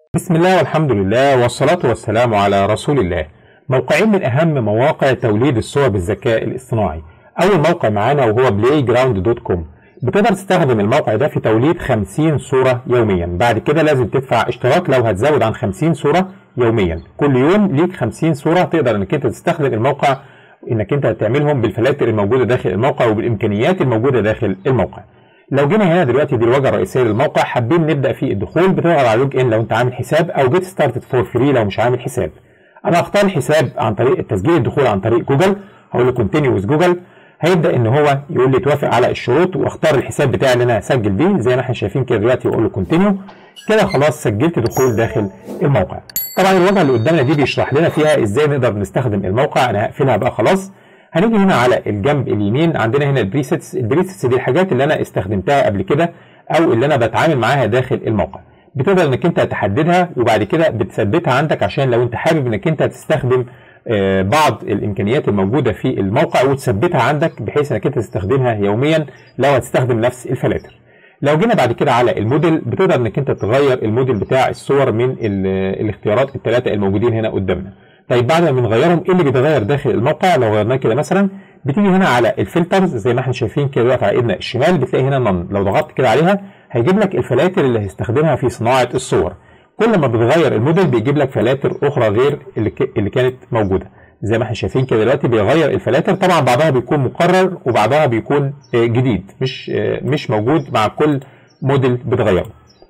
بسم الله والحمد لله والصلاة والسلام على رسول الله موقعين من أهم مواقع توليد الصور بالذكاء الاصطناعي أول موقع معانا وهو playground.com بتقدر تستخدم الموقع ده في توليد 50 صورة يوميا بعد كده لازم تدفع اشتراك لو هتزود عن 50 صورة يوميا كل يوم ليك 50 صورة تقدر انك انت تستخدم الموقع انك انت تعملهم بالفلاتر الموجودة داخل الموقع وبالامكانيات الموجودة داخل الموقع لو جينا هنا دلوقتي دي الواجهه الرئيسيه للموقع حابين نبدا في الدخول بتضغط على لوج ان لو انت عامل حساب او جيت ستارتد فور فري لو مش عامل حساب انا هختار الحساب عن طريق تسجيل الدخول عن طريق جوجل هقول له كونتينيو ويز جوجل هيبدا ان هو يقول لي توافق على الشروط واختار الحساب بتاعي اللي انا هسجل بيه زي ما احنا شايفين كده دلوقتي واقول له كونتينيو كده خلاص سجلت دخول داخل الموقع طبعا الواجهه اللي قدامنا دي بيشرح لنا فيها ازاي نقدر نستخدم الموقع انا هقفلها بقى خلاص هنيجي هنا على الجنب اليمين عندنا هنا البريسيتس البريسيتس دي الحاجات اللي انا استخدمتها قبل كده او اللي انا بتعامل معاها داخل الموقع بتقدر انك انت تحددها وبعد كده بتثبتها عندك عشان لو انت حابب انك انت تستخدم بعض الامكانيات الموجوده في الموقع وتثبتها عندك بحيث انك انت تستخدمها يوميا لو هتستخدم نفس الفلاتر لو جينا بعد كده على الموديل بتقدر انك انت تغير الموديل بتاع الصور من الاختيارات الثلاثه الموجودين هنا قدامنا طيب بعد ما بنغيرهم ايه اللي بيتغير داخل الموقع لو غيرناه كده مثلا بتيجي هنا على الفلترز زي ما احنا شايفين كده دلوقتي على ايدنا الشمال بتلاقي هنا نن لو ضغطت كده عليها هيجيب لك الفلاتر اللي هيستخدمها في صناعه الصور كل ما بتغير الموديل بيجيب لك فلاتر اخرى غير اللي, ك... اللي كانت موجوده زي ما احنا شايفين كده دلوقتي بيغير الفلاتر طبعا بعضها بيكون مقرر وبعضها بيكون جديد مش مش موجود مع كل موديل بتغيره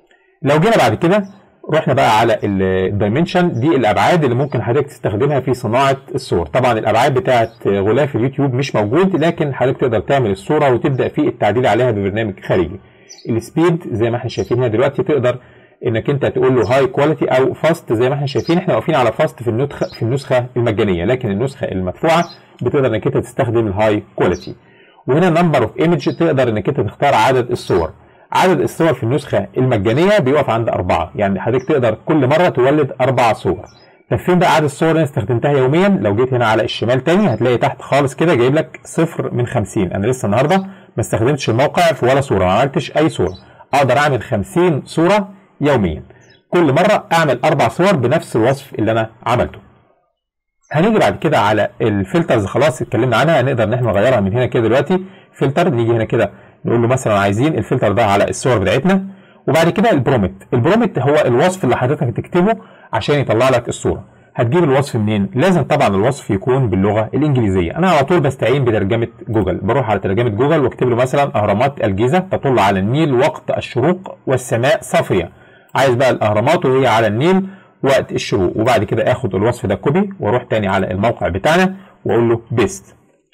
لو جينا بعد كده رحنا بقى على الدايمنشن دي الابعاد اللي ممكن حضرتك تستخدمها في صناعه الصور طبعا الابعاد بتاعه غلاف اليوتيوب مش موجود لكن حضرتك تقدر تعمل الصوره وتبدا في التعديل عليها ببرنامج خارجي السبيد زي ما احنا شايفين هنا دلوقتي تقدر انك انت تقول له هاي كواليتي او فاست زي ما احنا شايفين احنا واقفين على فاست في النسخه في النسخه المجانيه لكن النسخه المدفوعه بتقدر انك انت تستخدم الهاي كواليتي وهنا نمبر اوف ايمج تقدر انك انت تختار عدد الصور عدد الصور في النسخة المجانية بيقف عند أربعة يعني حضرتك تقدر كل مرة تولد أربع صور طب فين بقى عدد الصور اللي أنا استخدمتها يوميا لو جيت هنا على الشمال تاني هتلاقي تحت خالص كده جايب لك صفر من 50 أنا لسه النهاردة ما استخدمتش الموقع في ولا صورة ما عملتش أي صورة أقدر أعمل 50 صورة يوميا كل مرة أعمل أربع صور بنفس الوصف اللي أنا عملته هنيجي بعد كده على الفلترز خلاص اتكلمنا عنها نقدر ان احنا نغيرها من هنا كده دلوقتي فلتر نيجي هنا كده نقول له مثلا عايزين الفلتر ده على الصور بتاعتنا وبعد كده البرومت البرومت هو الوصف اللي حضرتك تكتبه عشان يطلع لك الصوره هتجيب الوصف منين لازم طبعا الوصف يكون باللغه الانجليزيه انا على طول بستعين بترجمه جوجل بروح على ترجمه جوجل واكتب له مثلا اهرامات الجيزه تطل على النيل وقت الشروق والسماء صافيه عايز بقى الاهرامات وهي على النيل وقت الشروق وبعد كده اخد الوصف ده كوبي واروح تاني على الموقع بتاعنا واقول له بيست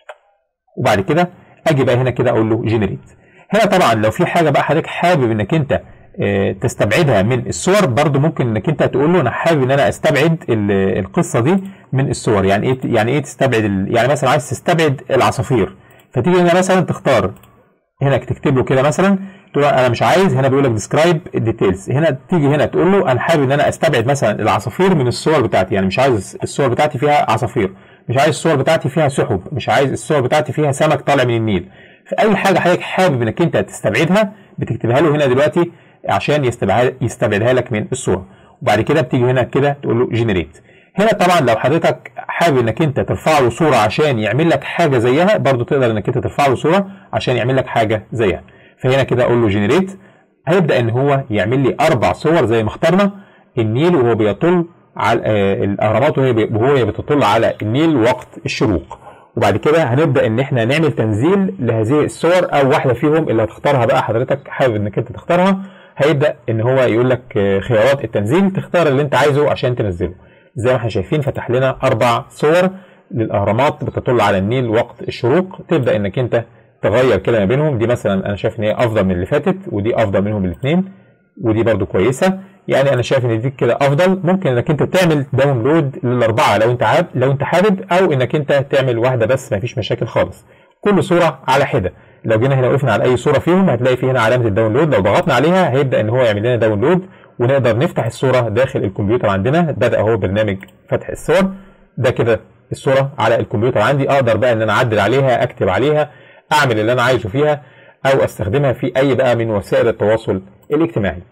وبعد كده اجي بقى هنا كده اقول له جنريت هنا طبعا لو في حاجه بقى حضرتك حابب انك انت تستبعدها من الصور برضو ممكن انك انت تقول له انا حابب ان انا استبعد القصه دي من الصور يعني ايه يعني ايه تستبعد يعني مثلا عايز تستبعد العصافير فتيجي هنا مثلا تختار هنا تكتب له كده مثلا تقول انا مش عايز هنا بيقول لك ديسكرايب الديتيلز هنا تيجي هنا تقول له انا حابب ان انا استبعد مثلا العصافير من الصور بتاعتي يعني مش عايز الصور بتاعتي فيها عصافير مش عايز الصور بتاعتي فيها سحب مش عايز الصور بتاعتي فيها سمك طالع من النيل في اي حاجه حضرتك حابب انك انت تستبعدها بتكتبها له هنا دلوقتي عشان يستبعدها يستبعدها لك من الصوره وبعد كده بتيجي هنا كده تقول له جنريت هنا طبعا لو حضرتك حابب انك انت ترفع له صوره عشان يعمل لك حاجه زيها برضو تقدر انك انت ترفع له صوره عشان يعمل لك حاجه زيها فهنا كده اقول له جنريت هيبدا ان هو يعمل لي اربع صور زي ما اخترنا النيل وهو بيطل على الاهرامات وهي وهو بتطل على النيل وقت الشروق وبعد كده هنبدا ان احنا نعمل تنزيل لهذه الصور او واحده فيهم اللي هتختارها بقى حضرتك حابب انك انت تختارها هيبدا ان هو يقول لك خيارات التنزيل تختار اللي انت عايزه عشان تنزله زي ما احنا شايفين فتح لنا اربع صور للاهرامات بتطل على النيل وقت الشروق تبدا انك انت تغير كده ما بينهم دي مثلا انا شايف ان هي افضل من اللي فاتت ودي افضل منهم الاثنين ودي برده كويسه يعني انا شايف ان دي كده افضل ممكن انك انت تعمل داونلود للاربعه لو انت عاب لو انت حابب او انك انت تعمل واحده بس مفيش مشاكل خالص كل صوره على حده لو جينا هنا وقفنا على اي صوره فيهم هتلاقي في هنا علامه الداونلود لو ضغطنا عليها هيبدا ان هو يعمل لنا داونلود ونقدر نفتح الصوره داخل الكمبيوتر عندنا بدا اهو برنامج فتح الصور ده كده الصوره على الكمبيوتر عندي اقدر بقى ان انا اعدل عليها اكتب عليها اعمل اللي انا عايزه فيها او استخدمها في اي بقى من وسائل التواصل الاجتماعي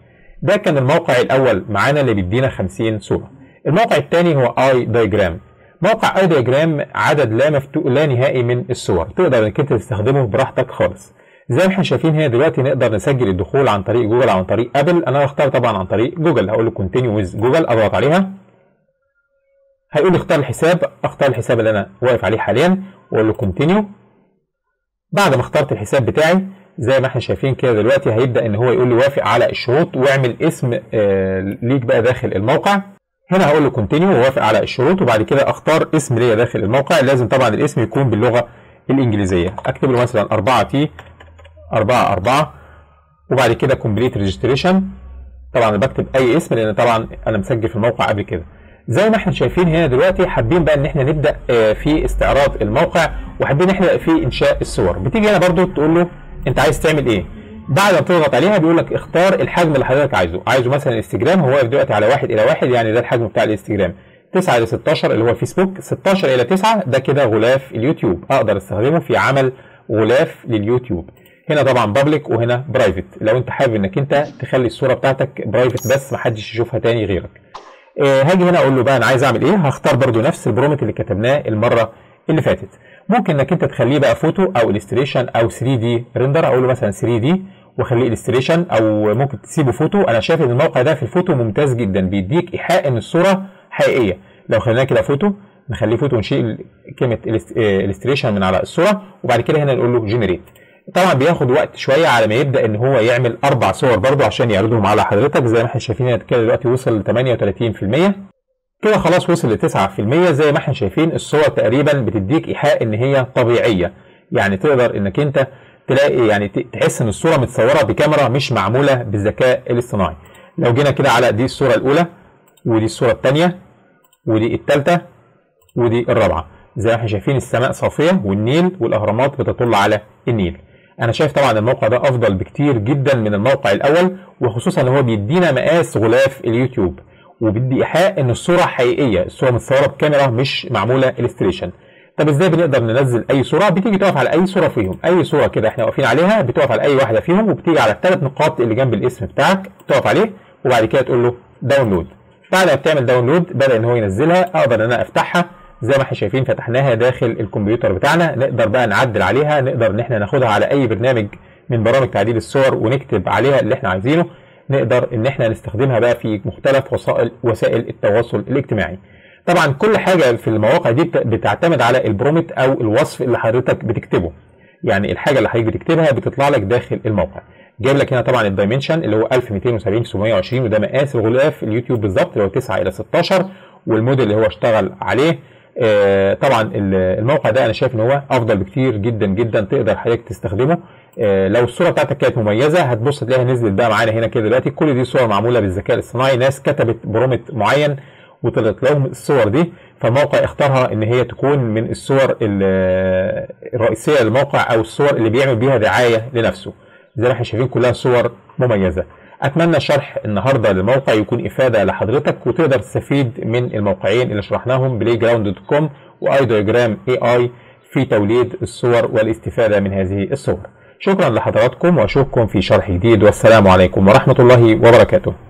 ده كان الموقع الاول معانا اللي بيدينا 50 صوره الموقع الثاني هو اي دايجرام موقع اي دايجرام عدد لا مفتوح لا نهائي من الصور تقدر انك انت تستخدمه براحتك خالص زي ما احنا شايفين هنا دلوقتي نقدر نسجل الدخول عن طريق جوجل او عن طريق ابل انا هختار طبعا عن طريق جوجل هقول له كونتينيو ويز جوجل اضغط عليها هيقول لي اختار الحساب اختار الحساب اللي انا واقف عليه حاليا واقول له كونتينيو بعد ما اخترت الحساب بتاعي زي ما احنا شايفين كده دلوقتي هيبدا ان هو يقول لي وافق على الشروط واعمل اسم آه ليك بقى داخل الموقع هنا هقول له كونتينيو ووافق على الشروط وبعد كده اختار اسم ليا داخل الموقع لازم طبعا الاسم يكون باللغه الانجليزيه اكتب له مثلا 4 تي 4 4 وبعد كده كومبليت ريجستريشن طبعا انا بكتب اي اسم لان طبعا انا مسجل في الموقع قبل كده زي ما احنا شايفين هنا دلوقتي حابين بقى ان احنا نبدا في استعراض الموقع وحابين نبدا في انشاء الصور بتيجي هنا برضو تقول له انت عايز تعمل ايه بعد ما تضغط عليها بيقول لك اختار الحجم اللي حضرتك عايزه عايزه مثلا الانستجرام هو واقف دلوقتي على 1 الى 1 يعني ده الحجم بتاع الانستجرام 9 الى 16 اللي هو الفيسبوك 16 الى 9 ده كده غلاف اليوتيوب اقدر استخدمه في عمل غلاف لليوتيوب هنا طبعا بابليك وهنا برايفت لو انت حابب انك انت تخلي الصوره بتاعتك برايفت بس محدش يشوفها تاني غيرك آه هاجي هنا اقول له بقى انا عايز اعمل ايه هختار برضو نفس البرومت اللي كتبناه المره اللي فاتت ممكن انك انت تخليه بقى فوتو او الستريشن او 3 دي ريندر اقول له مثلا 3 دي واخليه الستريشن او ممكن تسيبه فوتو انا شايف ان الموقع ده في الفوتو ممتاز جدا بيديك ايحاء ان الصوره حقيقيه لو خليناه كده فوتو نخليه فوتو ونشيل كلمه الستريشن من على الصوره وبعد كده هنا نقول له جنريت طبعا بياخد وقت شويه على ما يبدا ان هو يعمل اربع صور برضو عشان يعرضهم على حضرتك زي ما احنا شايفين كده دلوقتي وصل ل 38% كده خلاص وصل ل 9% زي ما احنا شايفين الصور تقريبا بتديك ايحاء ان هي طبيعيه يعني تقدر انك انت تلاقي يعني تحس ان الصوره متصوره بكاميرا مش معموله بالذكاء الاصطناعي لو جينا كده على دي الصوره الاولى ودي الصوره الثانيه ودي الثالثه ودي الرابعه زي ما احنا شايفين السماء صافيه والنيل والاهرامات بتطل على النيل انا شايف طبعا الموقع ده افضل بكتير جدا من الموقع الاول وخصوصا ان هو بيدينا مقاس غلاف اليوتيوب وبيدي ايحاء ان الصوره حقيقيه الصوره متصوره بكاميرا مش معموله الستريشن طب ازاي بنقدر ننزل اي صوره بتيجي تقف على اي صوره فيهم اي صوره كده احنا واقفين عليها بتقف على اي واحده فيهم وبتيجي على الثلاث نقاط اللي جنب الاسم بتاعك تقف عليه وبعد كده تقول له داونلود بعد ما بتعمل داونلود بدا ان هو ينزلها اقدر ان انا افتحها زي ما احنا شايفين فتحناها داخل الكمبيوتر بتاعنا نقدر بقى نعدل عليها نقدر ان احنا ناخدها على اي برنامج من برامج تعديل الصور ونكتب عليها اللي احنا عايزينه نقدر ان احنا نستخدمها بقى في مختلف وسائل وسائل التواصل الاجتماعي طبعا كل حاجه في المواقع دي بتعتمد على البرومت او الوصف اللي حضرتك بتكتبه يعني الحاجه اللي حضرتك بتكتبها بتطلع لك داخل الموقع جايب لك هنا طبعا الدايمنشن اللي هو 1270 720 وده مقاس الغلاف اليوتيوب بالظبط اللي هو 9 الى 16 والموديل اللي هو اشتغل عليه آه طبعا الموقع ده انا شايف ان هو افضل بكتير جدا جدا تقدر حضرتك تستخدمه آه لو الصوره بتاعتك كانت مميزه هتبص تلاقيها نزلت بقى معانا هنا كده دلوقتي كل دي صور معموله بالذكاء الاصطناعي ناس كتبت برومت معين وطلعت لهم الصور دي فالموقع اختارها ان هي تكون من الصور الرئيسيه للموقع او الصور اللي بيعمل بيها دعايه لنفسه زي ما احنا شايفين كلها صور مميزه اتمنى شرح النهارده للموقع يكون افاده لحضرتك وتقدر تستفيد من الموقعين اللي شرحناهم بلاي جراوند دوت كوم واي دايجرام اي اي في توليد الصور والاستفاده من هذه الصور شكرا لحضراتكم واشوفكم في شرح جديد والسلام عليكم ورحمه الله وبركاته